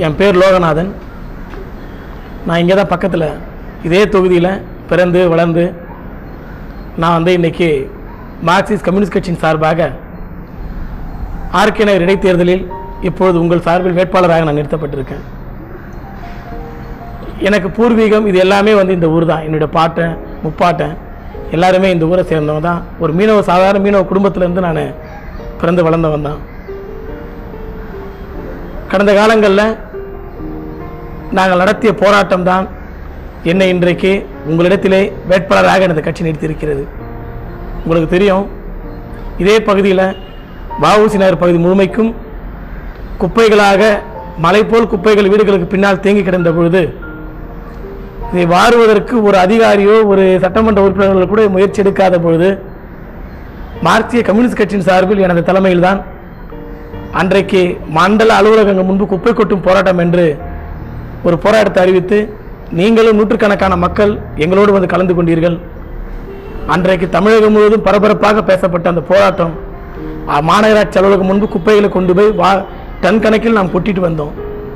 என் பேர் லோகநாதன் நான் இங்கே தான் பக்கத்தில் இதே தொகுதியில் பிறந்து வளர்ந்து நான் வந்து இன்றைக்கி மார்க்சிஸ்ட் கம்யூனிஸ்ட் கட்சியின் சார்பாக ஆர்கே நகர் இடைத்தேர்தலில் இப்பொழுது உங்கள் சார்பில் வேட்பாளராக நான் நிறுத்தப்பட்டிருக்கேன் எனக்கு பூர்வீகம் இது எல்லாமே வந்து இந்த ஊர் தான் என்னுடைய பாட்டன் முப்பாட்டன் எல்லாருமே இந்த ஊரை சேர்ந்தவங்க தான் ஒரு மீனவ சாதாரண மீனவ குடும்பத்திலேருந்து நான் பிறந்து வளர்ந்தவன் தான் கடந்த காலங்களில் நாங்கள் நடத்திய போராட்டம் தான் என்னை இன்றைக்கு உங்களிடத்திலே வேட்பாளராக எனது கட்சி நிறுத்தியிருக்கிறது உங்களுக்கு தெரியும் இதே பகுதியில் வஉசி நகர் பகுதி முழுமைக்கும் குப்பைகளாக மலை போல் குப்பைகள் வீடுகளுக்கு பின்னால் தேங்கி கிடந்த பொழுது இதை வாருவதற்கு ஒரு அதிகாரியோ ஒரு சட்டமன்ற உறுப்பினர்கள் கூட முயற்சி எடுக்காத பொழுது மார்க்சிய கம்யூனிஸ்ட் கட்சியின் சார்பில் எனது தலைமையில்தான் அன்றைக்கு மண்டல அலுவலகங்கள் முன்பு குப்பை கொட்டும் போராட்டம் என்று ஒரு போராட்டத்தை அறிவித்து நீங்களும் நூற்றுக்கணக்கான மக்கள் எங்களோடு வந்து கலந்து கொண்டீர்கள் அன்றைக்கு தமிழகம் முழுவதும் பரபரப்பாக பேசப்பட்ட அந்த போராட்டம் அ, மாநகராட்சி அலுவலகம் முன்பு குப்பைகளை கொண்டு போய் வா டன் கணக்கில் நாம் கொட்டிட்டு வந்தோம்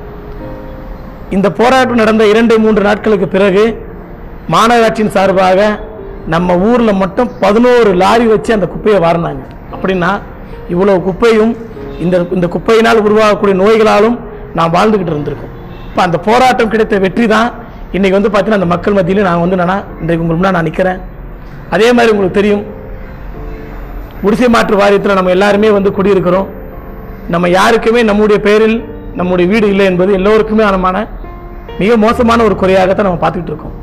இந்த போராட்டம் நடந்த இரண்டு மூன்று நாட்களுக்கு பிறகு மாநகராட்சியின் சார்பாக நம்ம ஊரில் மட்டும் பதினோரு லாரி வச்சு அந்த குப்பையை வாரினாங்க அப்படின்னா இவ்வளோ குப்பையும் இந்த இந்த குப்பையினால் உருவாகக்கூடிய நோய்களாலும் நாம் வாழ்ந்துக்கிட்டு இருந்திருக்கோம் இப்போ அந்த போராட்டம் கிடைத்த வெற்றி தான் இன்றைக்கி வந்து பார்த்தீங்கன்னா அந்த மக்கள் மத்தியில் நான் வந்து என்னன்னா இன்றைக்கு உங்களுக்கு முன்னாடி நான் நிற்கிறேன் அதே மாதிரி உங்களுக்கு தெரியும் குடிசை மாற்று வாரியத்தில் நம்ம எல்லாருமே வந்து குடியிருக்கிறோம் நம்ம யாருக்குமே நம்முடைய பெயரில் நம்முடைய வீடு இல்லை என்பது எல்லோருக்குமே ஆனமான மிக மோசமான ஒரு குறையாகத்தான் நம்ம பார்த்துக்கிட்டு இருக்கோம்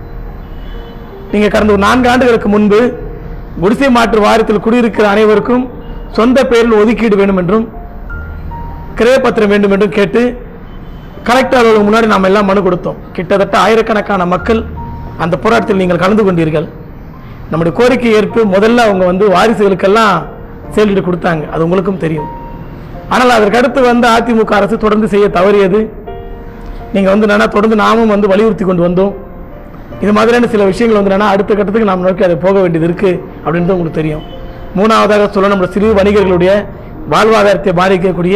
நீங்கள் கடந்த ஒரு நான்கு ஆண்டுகளுக்கு முன்பு குடிசை மாற்று வாரியத்தில் குடியிருக்கிற அனைவருக்கும் சொந்த பெயரில் ஒதுக்கீடு வேண்டும் என்றும் கிரயப்பத்திரம் வேண்டும் என்றும் கேட்டு கலெக்டர் அலுவலகம் முன்னாடி நாம் எல்லாம் மனு கொடுத்தோம் கிட்டத்தட்ட ஆயிரக்கணக்கான மக்கள் அந்த போராட்டத்தில் நீங்கள் கலந்து கொண்டீர்கள் நம்முடைய கோரிக்கை ஏற்பு முதல்ல அவங்க வந்து வாரிசுகளுக்கெல்லாம் செயலிட்டு கொடுத்தாங்க அது உங்களுக்கும் தெரியும் ஆனால் அதற்கு அடுத்து வந்து அதிமுக அரசு தொடர்ந்து செய்ய தவறியது நீங்கள் வந்து என்னன்னா தொடர்ந்து நாமும் வந்து வலியுறுத்தி கொண்டு வந்தோம் இது மாதிரியான சில விஷயங்கள் வந்து என்னன்னா அடுத்த கட்டத்துக்கு நாம் நோக்கி அதை போக வேண்டியது இருக்குது அப்படின்றது உங்களுக்கு தெரியும் மூணாவதாக சொல்ல நம்ம சிறு வணிகர்களுடைய வாழ்வாதாரத்தை பாதிக்கக்கூடிய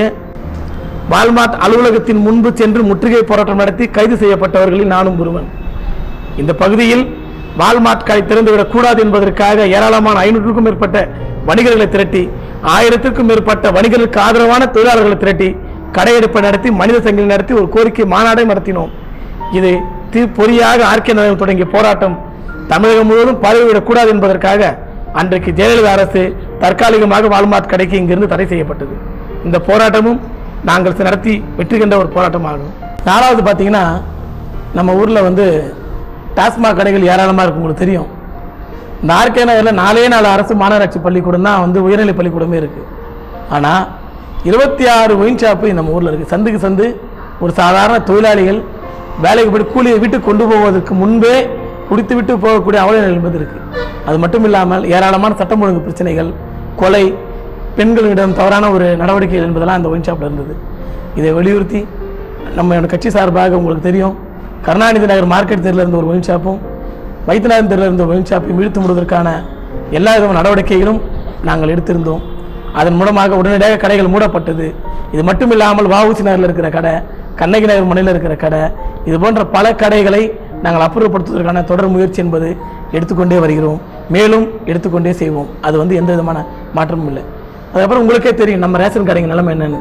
வால்மார்ட் அலுவலகத்தின் முன்பு சென்று முற்றுகை போராட்டம் நடத்தி கைது செய்யப்பட்டவர்களில் நானும் ஒருவன் இந்த பகுதியில் வால்மார்ட் கடை திறந்துவிடக் கூடாது என்பதற்காக ஏராளமான ஐநூற்றுக்கும் மேற்பட்ட வணிகர்களை திரட்டி ஆயிரத்திற்கும் மேற்பட்ட வணிகர்களுக்கு ஆதரவான தொழிலாளர்களை திரட்டி கடையெடுப்பை நடத்தி மனித சங்கிலி நடத்தி ஒரு கோரிக்கை மாநாடை நடத்தினோம் இது தீ பொறியாக ஆர்கே நகரம் தொடங்கிய போராட்டம் தமிழகம் முழுவதும் பரவிவிடக்கூடாது என்பதற்காக அன்றைக்கு ஜெயலலிதா அரசு தற்காலிகமாக வால்மார்ட் கடைக்கு இங்கிருந்து தடை செய்யப்பட்டது இந்த போராட்டமும் நாங்கள் நடத்தி வெற்றி கண்ட ஒரு போராட்டமாகும் நாலாவது பார்த்தீங்கன்னா நம்ம ஊரில் வந்து டாஸ்மாக் கடைகள் ஏராளமாக இருக்கும் உங்களுக்கு தெரியும் இந்த ஆர்கே நகரில் நாலே நாலு அரசு மாநகராட்சி பள்ளிக்கூடம் தான் வந்து உயர்நிலை பள்ளிக்கூடமே இருக்குது ஆனால் இருபத்தி ஆறு ஒயின் ஷாப்பு நம்ம ஊரில் இருக்குது சந்துக்கு சந்து ஒரு சாதாரண தொழிலாளிகள் வேலைக்கு போய் கூலியை வீட்டுக்கு கொண்டு போவதற்கு முன்பே குடித்து விட்டு போகக்கூடிய அவல நிலை என்பது இருக்குது அது மட்டும் இல்லாமல் ஏராளமான சட்டம் ஒழுங்கு பிரச்சனைகள் கொலை பெண்களிடம் தவறான ஒரு நடவடிக்கைகள் என்பதெல்லாம் அந்த ஒயின் ஷாப்பில் இருந்தது இதை வலியுறுத்தி நம்ம கட்சி சார்பாக உங்களுக்கு தெரியும் கருணாநிதி நகர் மார்க்கெட் தெருவில் இருந்த ஒரு ஒயின் ஷாப்பும் வைத்தியநாதன் தெருவில் இருந்த ஒயின் ஷாப்பையும் இழுத்து மூடுவதற்கான எல்லா விதமான நடவடிக்கைகளும் நாங்கள் எடுத்திருந்தோம் அதன் மூலமாக உடனடியாக கடைகள் மூடப்பட்டது இது மட்டும் இல்லாமல் வஉசி நகரில் இருக்கிற கடை கண்ணகி நகர் மனையில் இருக்கிற கடை இது போன்ற பல கடைகளை நாங்கள் அப்புறப்படுத்துவதற்கான தொடர் முயற்சி என்பது எடுத்துக்கொண்டே வருகிறோம் மேலும் எடுத்துக்கொண்டே செய்வோம் அது வந்து எந்த விதமான மாற்றமும் இல்லை அதுக்கப்புறம் உங்களுக்கே தெரியும் நம்ம ரேஷன் கடைங்க நிலைமை என்னன்னு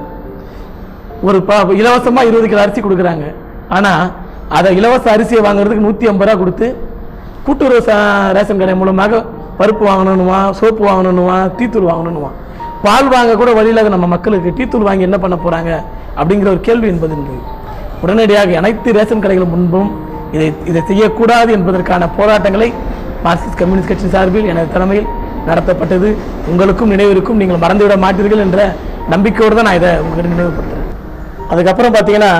ஒரு ப இலவசமாக இருபது கிலோ அரிசி கொடுக்குறாங்க ஆனால் அதை இலவச அரிசியை வாங்குறதுக்கு நூற்றி ஐம்பது ரூபா கொடுத்து கூட்டுறவு ச- ரேஷன் கடை மூலமாக பருப்பு வாங்கணுமா சோப்பு வாங்கணுமா டீத்தூள் வாங்கணுமா பால் வாங்க கூட வழியில்லாத நம்ம மக்களுக்கு டீத்தூள் வாங்கி என்ன பண்ண போகிறாங்க அப்படிங்கிற ஒரு கேள்வி என்பது இருந்தது உடனடியாக அனைத்து ரேஷன் கடைகள் முன்பும் இதை இதை செய்யக்கூடாது என்பதற்கான போராட்டங்களை மார்க்சிஸ்ட் கம்யூனிஸ்ட் கட்சி சார்பில் எனது தலைமையில் நடத்தப்பட்டது உங்களுக்கும் நினைவிருக்கும் நீங்கள் மறந்துவிட மாட்டீர்கள் என்ற நம்பிக்கையோடு தான் நான் இதை உங்களுக்கு நினைவுபடுத்துகிறேன் அதுக்கப்புறம் பார்த்தீங்கன்னா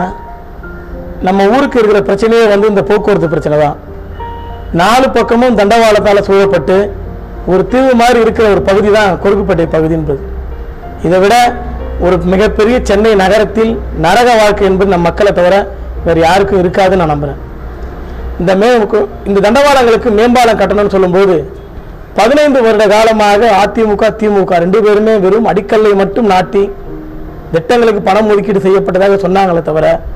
நம்ம ஊருக்கு இருக்கிற பிரச்சனையே வந்து இந்த போக்குவரத்து பிரச்சனை தான் நாலு பக்கமும் தண்டவாளத்தால் சூழப்பட்டு ஒரு தீவு மாதிரி இருக்கிற ஒரு பகுதி தான் கொருக்குப்பேட்டை பகுதி என்பது இதை விட ஒரு மிகப்பெரிய சென்னை நகரத்தில் நரக வாழ்க்கை என்பது நம் மக்களை தவிர வேறு யாருக்கும் இருக்காதுன்னு நான் நம்புகிறேன் இந்த மே இந்த தண்டவாளங்களுக்கு மேம்பாலம் கட்டணும்னு சொல்லும்போது பதினைந்து வருட காலமாக அதிமுக திமுக ரெண்டு பேருமே வெறும் அடிக்கல்லை மட்டும் நாட்டி திட்டங்களுக்கு பணம் ஒதுக்கீடு செய்யப்பட்டதாக சொன்னாங்களே தவிர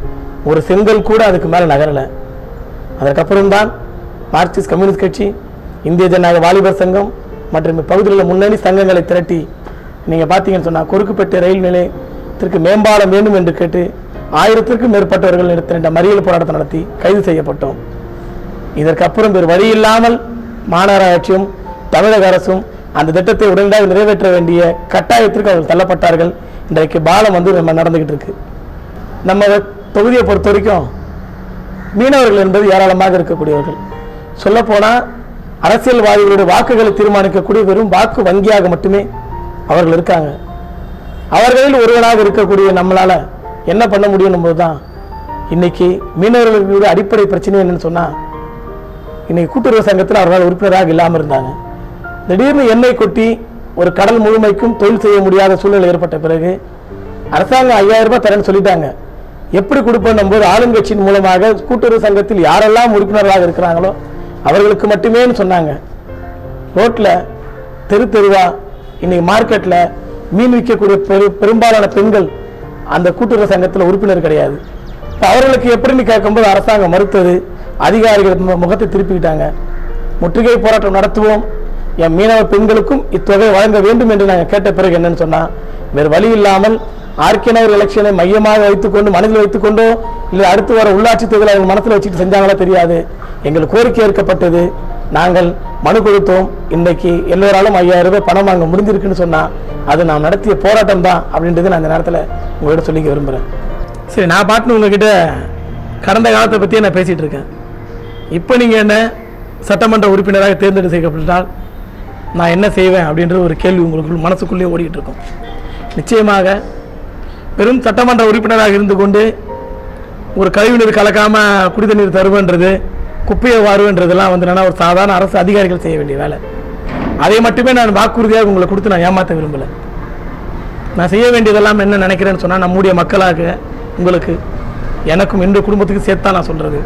ஒரு செங்கல் கூட அதுக்கு மேலே நகரலை அதற்கப்புறம் தான் மார்க்சிஸ்ட் கம்யூனிஸ்ட் கட்சி இந்திய ஜனநாயக வாலிபர் சங்கம் மற்றும் இப்பகுதியில் உள்ள முன்னணி சங்கங்களை திரட்டி நீங்கள் பார்த்தீங்கன்னு சொன்னால் குறுக்குப்பேட்டை ரயில் நிலையத்திற்கு மேம்பாலம் வேண்டும் என்று கேட்டு ஆயிரத்திற்கும் மேற்பட்டவர்கள் நடத்தின மறியல் போராட்டத்தை நடத்தி கைது செய்யப்பட்டோம் இதற்கப்புறம் வேறு வழி இல்லாமல் மாநகராட்சியும் தமிழக அரசும் அந்த திட்டத்தை உடனடியாக நிறைவேற்ற வேண்டிய கட்டாயத்திற்கு அவர்கள் தள்ளப்பட்டார்கள் இன்றைக்கு பாலம் வந்து நம்ம நடந்துகிட்டு இருக்கு நம்ம தொகுதியை பொறுத்த வரைக்கும் மீனவர்கள் என்பது ஏராளமாக இருக்கக்கூடியவர்கள் சொல்லப்போனால் அரசியல்வாதிகளுடைய வாக்குகளை தீர்மானிக்கக்கூடிய வெறும் வாக்கு வங்கியாக மட்டுமே அவர்கள் இருக்காங்க அவர்களில் ஒருவனாக இருக்கக்கூடிய நம்மளால என்ன பண்ண முடியும் தான் இன்னைக்கு மீனவர்களுடைய அடிப்படை பிரச்சனை என்னன்னு சொன்னா இன்னைக்கு கூட்டுறவு சங்கத்தில் அவர்கள் உறுப்பினராக இல்லாமல் இருந்தாங்க திடீர்னு எண்ணெய் கொட்டி ஒரு கடல் முழுமைக்கும் தொழில் செய்ய முடியாத சூழ்நிலை ஏற்பட்ட பிறகு அரசாங்கம் ஐயாயிரம் ரூபாய் தரேன்னு சொல்லிட்டாங்க எப்படி கொடுப்போம் போது ஆளுங்கட்சியின் மூலமாக கூட்டுறவு சங்கத்தில் யாரெல்லாம் உறுப்பினர்களாக இருக்கிறாங்களோ அவர்களுக்கு மட்டுமேன்னு சொன்னாங்க ரோட்ல தெரு தெருவா இன்னைக்கு மார்க்கெட்ல மீன் விற்கக்கூடிய பெரு பெரும்பாலான பெண்கள் அந்த கூட்டுறவு சங்கத்தில் உறுப்பினர் கிடையாது இப்ப அவர்களுக்கு எப்படின்னு கேட்கும்போது அரசாங்கம் மறுத்தது அதிகாரிகள் மு- முகத்தை திருப்பிக்கிட்டாங்க முற்றுகை போராட்டம் நடத்துவோம் என் மீனவ பெண்களுக்கும் இத்தொகை வழங்க வேண்டும் என்று நாங்கள் கேட்ட பிறகு என்னன்னு சொன்னா வேறு வழி இல்லாமல் ஆர்கேநகர் எலெக்ஷனை மையமாக வைத்துக்கொண்டு மனதில் வைத்துக்கொண்டோ இல்லை அடுத்து வர உள்ளாட்சி தேர்தலை அவங்க மனசில் வச்சுட்டு செஞ்சாங்களோ தெரியாது எங்கள் கோரிக்கை ஏற்கப்பட்டது நாங்கள் மனு கொடுத்தோம் இன்னைக்கு எல்லோராலும் ஐயாயிரம் ரூபாய் பணம் வாங்க முடிஞ்சிருக்குன்னு சொன்னா அது நாம் நடத்திய போராட்டம் தான் அப்படின்றது நான் இந்த நேரத்தில் உங்கள்கிட்ட சொல்லிக்க விரும்புகிறேன் சரி நான் பாட்டுன்னு உங்ககிட்ட கடந்த காலத்தை பற்றியே நான் பேசிகிட்டு இருக்கேன் இப்போ நீங்கள் என்ன சட்டமன்ற உறுப்பினராக தேர்ந்தெடுத்து செய்யப்பட்டால் நான் என்ன செய்வேன் அப்படின்ற ஒரு கேள்வி உங்களுக்கு மனசுக்குள்ளேயே ஓடிட்டு இருக்கும் நிச்சயமாக பெரும் சட்டமன்ற உறுப்பினராக இருந்து கொண்டு ஒரு கழிவுநீர் கலக்காம குடி தண்ணீர் தருவேன்றது குப்பையை வாருன்றதெல்லாம் வந்து என்னன்னா ஒரு சாதாரண அரசு அதிகாரிகள் செய்ய வேண்டிய வேலை அதை மட்டுமே நான் வாக்குறுதியாக உங்களை கொடுத்து நான் ஏமாற்ற விரும்பலை நான் செய்ய வேண்டியதெல்லாம் என்ன நினைக்கிறேன்னு சொன்னால் நம்முடைய மக்களாக உங்களுக்கு எனக்கும் என்னுடைய குடும்பத்துக்கு சேர்த்தா நான் சொல்கிறது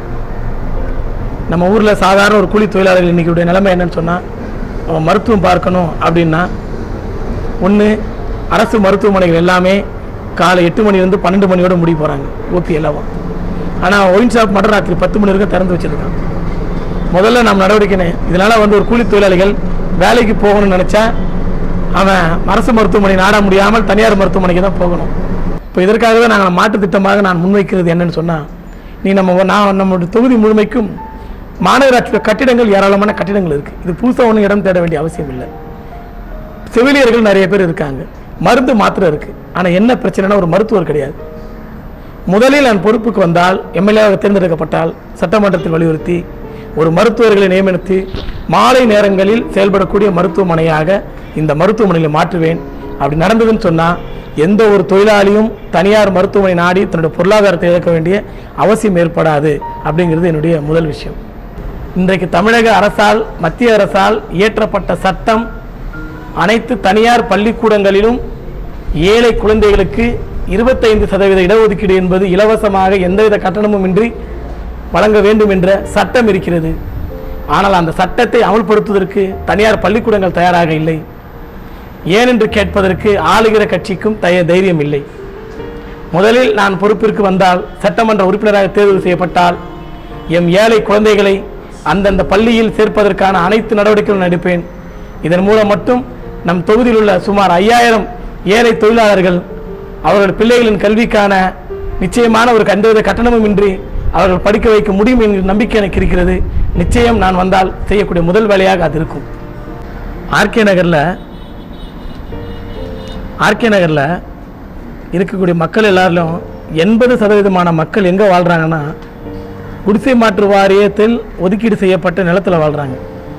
நம்ம ஊரில் சாதாரண ஒரு கூலி தொழிலாளர்கள் இன்னைக்கு நிலைமை என்னன்னு சொன்னால் அவன் மருத்துவம் பார்க்கணும் அப்படின்னா ஒன்று அரசு மருத்துவமனைகள் எல்லாமே காலை எட்டு மணிலேருந்து பன்னெண்டு மணியோட முடி போகிறாங்க ஓபி எல்லாம் ஆனால் ஒயின் ஷாப் மட்டும் ராத்திரி பத்து மணி வரைக்கும் திறந்து வச்சிருக்கான் முதல்ல நம்ம நடவடிக்கை என்ன? இதனால வந்து ஒரு கூலி தொழிலாளிகள் வேலைக்கு போகணும்னு நினச்சா அவன் அரசு மருத்துவமனை நாட முடியாமல் தனியார் மருத்துவமனைக்கு தான் போகணும் இப்போ இதற்காகவே நாங்கள் மாற்று திட்டமாக நான் முன்வைக்கிறது என்னன்னு சொன்னால் நீ நம்ம நான் நம்மளுடைய தொகுதி முழுமைக்கும் மாநகராட்சி கட்டிடங்கள் ஏராளமான கட்டிடங்கள் இருக்குது இது புதுசாக ஒன்றும் இடம் தேட வேண்டிய அவசியம் இல்லை செவிலியர்கள் நிறைய பேர் இருக்காங்க மருந்து மாத்திரை இருக்கு ஆனால் என்ன பிரச்சனைனா ஒரு மருத்துவர் கிடையாது முதலில் நான் பொறுப்புக்கு வந்தால் எம்எல்ஏவாக தேர்ந்தெடுக்கப்பட்டால் சட்டமன்றத்தில் வலியுறுத்தி ஒரு மருத்துவர்களை நியமித்து மாலை நேரங்களில் செயல்படக்கூடிய மருத்துவமனையாக இந்த மருத்துவமனையில் மாற்றுவேன் அப்படி நடந்ததுன்னு சொன்னால் எந்த ஒரு தொழிலாளியும் தனியார் மருத்துவமனை நாடி தன்னுடைய பொருளாதாரத்தை இழக்க வேண்டிய அவசியம் ஏற்படாது அப்படிங்கிறது என்னுடைய முதல் விஷயம் இன்றைக்கு தமிழக அரசால் மத்திய அரசால் இயற்றப்பட்ட சட்டம் அனைத்து தனியார் பள்ளிக்கூடங்களிலும் ஏழை குழந்தைகளுக்கு இருபத்தைந்து சதவீத இடஒதுக்கீடு என்பது இலவசமாக எந்தவித கட்டணமும் இன்றி வழங்க வேண்டும் என்ற சட்டம் இருக்கிறது ஆனால் அந்த சட்டத்தை அமல்படுத்துவதற்கு தனியார் பள்ளிக்கூடங்கள் தயாராக இல்லை ஏனென்று கேட்பதற்கு ஆளுகிற கட்சிக்கும் தய தைரியம் இல்லை முதலில் நான் பொறுப்பிற்கு வந்தால் சட்டமன்ற உறுப்பினராக தேர்வு செய்யப்பட்டால் எம் ஏழை குழந்தைகளை அந்தந்த பள்ளியில் சேர்ப்பதற்கான அனைத்து நடவடிக்கைகளும் எடுப்பேன் இதன் மூலம் மட்டும் நம் தொகுதியில் உள்ள சுமார் ஐயாயிரம் ஏழை தொழிலாளர்கள் அவர்கள் பிள்ளைகளின் கல்விக்கான நிச்சயமான ஒரு எந்தவித கட்டணமும் இன்றி அவர்கள் படிக்க வைக்க முடியும் என்கிற நம்பிக்கை எனக்கு இருக்கிறது நிச்சயம் நான் வந்தால் செய்யக்கூடிய முதல் வேலையாக அது இருக்கும் ஆர்கே நகரில் ஆர்கே நகரில் இருக்கக்கூடிய மக்கள் எல்லாரிலும் எண்பது சதவீதமான மக்கள் எங்கே வாழ்கிறாங்கன்னா குடிசை மாற்று வாரியத்தில் ஒதுக்கீடு செய்யப்பட்ட நிலத்தில் வாழ்கிறாங்க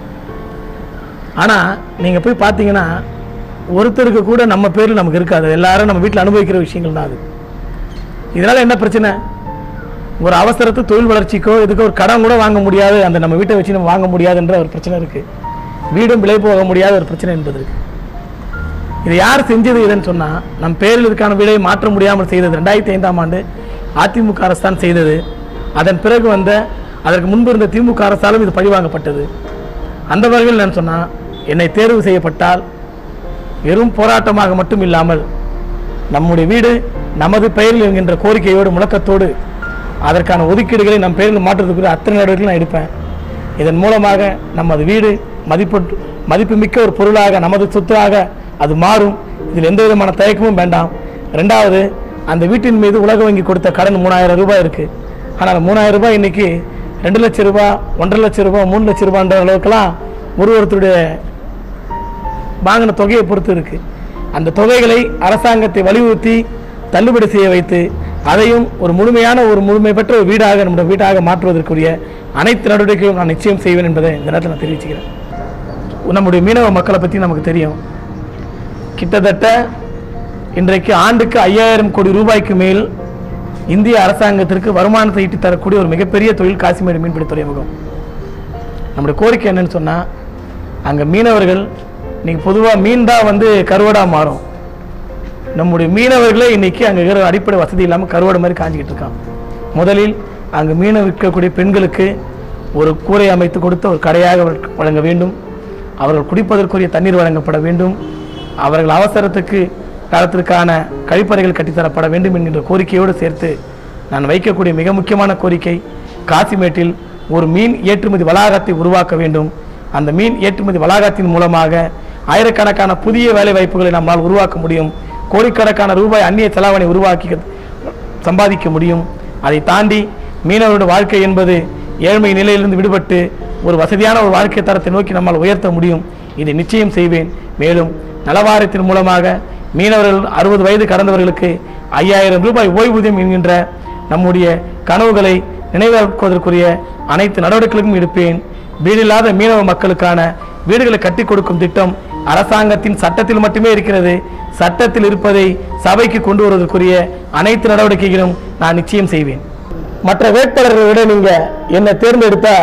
ஆனால் நீங்கள் போய் பார்த்தீங்கன்னா ஒருத்தருக்கு கூட நம்ம பேரில் நமக்கு இருக்காது எல்லாரும் நம்ம வீட்டில் அனுபவிக்கிற விஷயங்கள் தான் அது இதனால் என்ன பிரச்சனை ஒரு அவசரத்து தொழில் வளர்ச்சிக்கோ இதுக்கோ ஒரு கடன் கூட வாங்க முடியாது அந்த நம்ம வீட்டை வச்சு நம்ம வாங்க முடியாதுன்ற ஒரு பிரச்சனை இருக்குது வீடும் விலை போக முடியாத ஒரு பிரச்சனை என்பது இருக்குது இது யார் செஞ்சது இதுன்னு சொன்னால் நம் பேரில் இதுக்கான விலையை மாற்ற முடியாமல் செய்தது ரெண்டாயிரத்தி ஐந்தாம் ஆண்டு அதிமுக அரசு தான் செய்தது அதன் பிறகு வந்த அதற்கு முன்பு இருந்த திமுக அரசாலும் இது பழிவாங்கப்பட்டது அந்த வகையில் நான் சொன்னால் என்னை தேர்வு செய்யப்பட்டால் வெறும் போராட்டமாக மட்டும் இல்லாமல் நம்முடைய வீடு நமது பெயரில் என்கின்ற கோரிக்கையோடு முழக்கத்தோடு அதற்கான ஒதுக்கீடுகளை நம் பேரில் மாற்றுறதுக்குரிய அத்தனை நடவடிக்கைகளும் நான் எடுப்பேன் இதன் மூலமாக நமது வீடு மதிப்பு மதிப்புமிக்க ஒரு பொருளாக நமது சொத்தாக அது மாறும் இதில் எந்த விதமான தயக்கமும் வேண்டாம் ரெண்டாவது அந்த வீட்டின் மீது உலக வங்கி கொடுத்த கடன் மூணாயிரம் ரூபாய் இருக்குது ஆனால் அந்த மூணாயிரம் ரூபாய் இன்னைக்கு ரெண்டு லட்சம் ரூபாய் ஒன்றரை லட்சம் ரூபாய் மூணு லட்சம் ரூபான்ற அளவுக்குலாம் ஒரு ஒருத்தருடைய வாங்கின தொகையை பொறுத்து இருக்கு அந்த தொகைகளை அரசாங்கத்தை வலியுறுத்தி தள்ளுபடி செய்ய வைத்து அதையும் ஒரு முழுமையான ஒரு முழுமை பெற்ற ஒரு வீடாக நம்முடைய வீடாக மாற்றுவதற்குரிய அனைத்து நடவடிக்கைகளும் நான் நிச்சயம் செய்வேன் என்பதை இந்த நேரத்தில் நான் தெரிவிச்சுக்கிறேன் நம்முடைய மீனவ மக்களை பற்றி நமக்கு தெரியும் கிட்டத்தட்ட இன்றைக்கு ஆண்டுக்கு ஐயாயிரம் கோடி ரூபாய்க்கு மேல் இந்திய அரசாங்கத்திற்கு வருமானத்தை ஈட்டி தரக்கூடிய ஒரு மிகப்பெரிய தொழில் காசிமேடு மீன்பிடி துறைமுகம் நம்முடைய கோரிக்கை என்னன்னு சொன்னால் அங்கே மீனவர்கள் இன்னைக்கு பொதுவாக மீன் தான் வந்து கருவடாக மாறும் நம்முடைய மீனவர்களே இன்னைக்கு அங்கே இருக்கிற அடிப்படை வசதி இல்லாமல் கருவாடு மாதிரி காஞ்சிக்கிட்டு இருக்கான் முதலில் அங்கு மீன விற்கக்கூடிய பெண்களுக்கு ஒரு கூரை அமைத்து கொடுத்து ஒரு கடையாக வழ- வழங்க வேண்டும் அவர்கள் குடிப்பதற்குரிய தண்ணீர் வழங்கப்பட வேண்டும் அவர்கள் அவசரத்துக்கு காலத்திற்கான கழிப்பறைகள் கட்டித்தரப்பட வேண்டும் என்கின்ற கோரிக்கையோடு சேர்த்து நான் வைக்கக்கூடிய மிக முக்கியமான கோரிக்கை காசிமேட்டில் ஒரு மீன் ஏற்றுமதி வளாகத்தை உருவாக்க வேண்டும் அந்த மீன் ஏற்றுமதி வளாகத்தின் மூலமாக ஆயிரக்கணக்கான புதிய வேலை வாய்ப்புகளை நம்மால் உருவாக்க முடியும் கோடிக்கணக்கான ரூபாய் அந்நிய செலாவணி உருவாக்கி சம்பாதிக்க முடியும் அதை தாண்டி மீனவருடைய வாழ்க்கை என்பது ஏழ்மை நிலையிலிருந்து விடுபட்டு ஒரு வசதியான ஒரு வாழ்க்கை தரத்தை நோக்கி நம்மால் உயர்த்த முடியும் இதை நிச்சயம் செய்வேன் மேலும் நலவாரியத்தின் மூலமாக மீனவர்கள் அறுபது வயது கடந்தவர்களுக்கு ஐயாயிரம் ரூபாய் ஓய்வூதியம் என்கின்ற நம்முடைய கனவுகளை நினைவாக்குவதற்குரிய அனைத்து நடவடிக்கைகளுக்கும் எடுப்பேன் வீடில்லாத மீனவ மக்களுக்கான வீடுகளை கட்டி கொடுக்கும் திட்டம் அரசாங்கத்தின் சட்டத்தில் மட்டுமே இருக்கிறது சட்டத்தில் இருப்பதை சபைக்கு கொண்டு வருவதற்குரிய அனைத்து நடவடிக்கைகளும் நான் நிச்சயம் செய்வேன் மற்ற வேட்பாளர்களை விட நீங்க என்னை தேர்ந்தெடுத்தா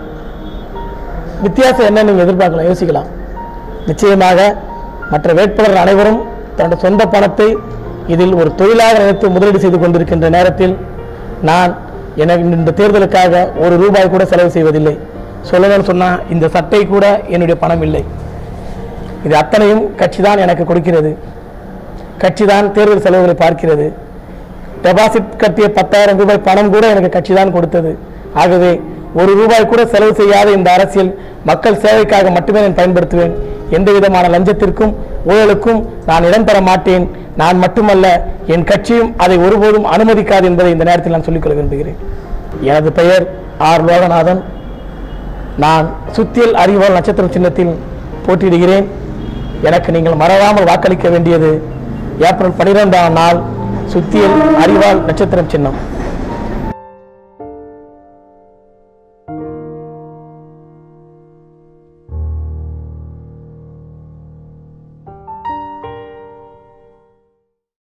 வித்தியாசம் என்ன நீங்க எதிர்பார்க்கலாம் யோசிக்கலாம் நிச்சயமாக மற்ற வேட்பாளர்கள் அனைவரும் தன்னுடைய சொந்த பணத்தை இதில் ஒரு தொழிலாக நினைத்து முதலீடு செய்து கொண்டிருக்கின்ற நேரத்தில் நான் எனக்கு இந்த தேர்தலுக்காக ஒரு ரூபாய் கூட செலவு செய்வதில்லை சொல்லணும்னு சொன்னால் இந்த சட்டை கூட என்னுடைய பணம் இல்லை இது அத்தனையும் கட்சி தான் எனக்கு கொடுக்கிறது கட்சி தான் தேர்தல் செலவுகளை பார்க்கிறது டெபாசிட் கட்டிய பத்தாயிரம் ரூபாய் பணம் கூட எனக்கு கட்சி தான் கொடுத்தது ஆகவே ஒரு ரூபாய் கூட செலவு செய்யாத இந்த அரசியல் மக்கள் சேவைக்காக மட்டுமே நான் பயன்படுத்துவேன் எந்த விதமான லஞ்சத்திற்கும் ஊழலுக்கும் நான் இடம் தர மாட்டேன் நான் மட்டுமல்ல என் கட்சியும் அதை ஒருபோதும் அனுமதிக்காது என்பதை இந்த நேரத்தில் நான் சொல்லிக்கொள்ள விரும்புகிறேன் எனது பெயர் ஆர் லோகநாதன் நான் சுத்தியல் அறிவால் நட்சத்திரம் சின்னத்தில் போட்டியிடுகிறேன் எனக்கு நீங்கள் மறவாமல் வாக்களிக்க வேண்டியது ஏப்ரல் பனிரெண்டாம் நாள் சுத்தியல் அறிவால் நட்சத்திரம் சின்னம்